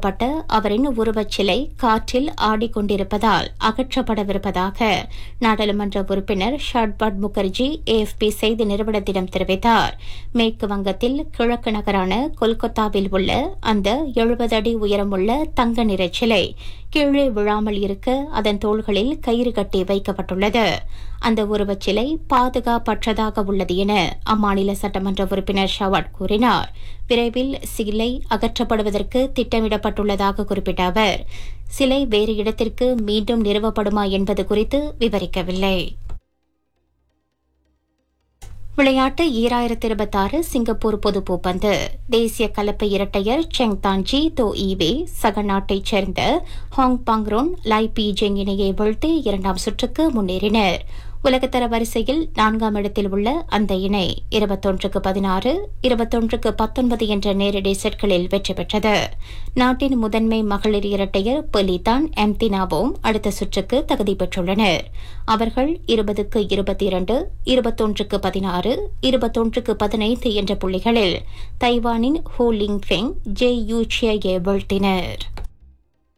வைக்கப்பட்ட அவரின் உருவச்சிலை காற்றில் ஆடிக்கொண்டிருப்பதால் அகற்றப்படவிருப்பதாக நாடாளுமன்ற உறுப்பினர் ஷாட்பாட் முகர்ஜி ஏஎஃப்பி செய்தி நிறுவனத்திடம் தெரிவித்தார் மேற்கு வங்கத்தில் கிழக்கு நகரான கொல்கத்தாவில் உள்ள அந்த எழுபது அடி உயரமுள்ள தங்க நிற சிலை கீழே விழாமல் இருக்க அதன் தோள்களில் கயிறு கட்டி வைக்கப்பட்டுள்ளது அந்த உருவச்சிலை பாதுகாப்பற்றதாக உள்ளது என அம்மாநில சட்டமன்ற உறுப்பினர் ஷவாட் கூறினார் விரைவில் சிலை அகற்றப்படுவதற்கு திட்டமிடப்பட்டுள்ளதாக குறிப்பிட்ட அவர் சிலை வேறு இடத்திற்கு மீண்டும் நிறுவப்படுமா என்பது குறித்து விவரிக்கவில்லை விளையாட்டு ஈராயிரத்தி இருபத்தாறு சிங்கப்பூர் பொது பூப்பந்து தேசிய கலப்பு இரட்டையர் செங் தான்ஜி தோ ஈவே சக நாட்டைச் சேர்ந்த ஹாங் பாங்ரோன் லை பி ஜெங் இணையை வீழ்த்தி இரண்டாம் சுற்றுக்கு முன்னேறினர் உலகத்தர வரிசையில் நான்காம் இடத்தில் உள்ள அந்த இணை இருபத்தொன்றுக்கு பதினாறு இருபத்தொன்றுக்கு பத்தொன்பது என்ற நேரடி செட்களில் வெற்றி பெற்றது நாட்டின் முதன்மை மகளிர் இரட்டையர் பெலிதான் எம்தினாவும் அடுத்த சுற்றுக்கு தகுதி பெற்றுள்ளனர் அவர்கள் இருபதுக்கு இருபத்தி இரண்டு இருபத்தொன்றுக்கு பதினாறு இருபத்தொன்றுக்கு பதினைந்து என்ற புள்ளிகளில் தைவானின் Hu Ling Feng Je Yu சியை வீழ்த்தினர்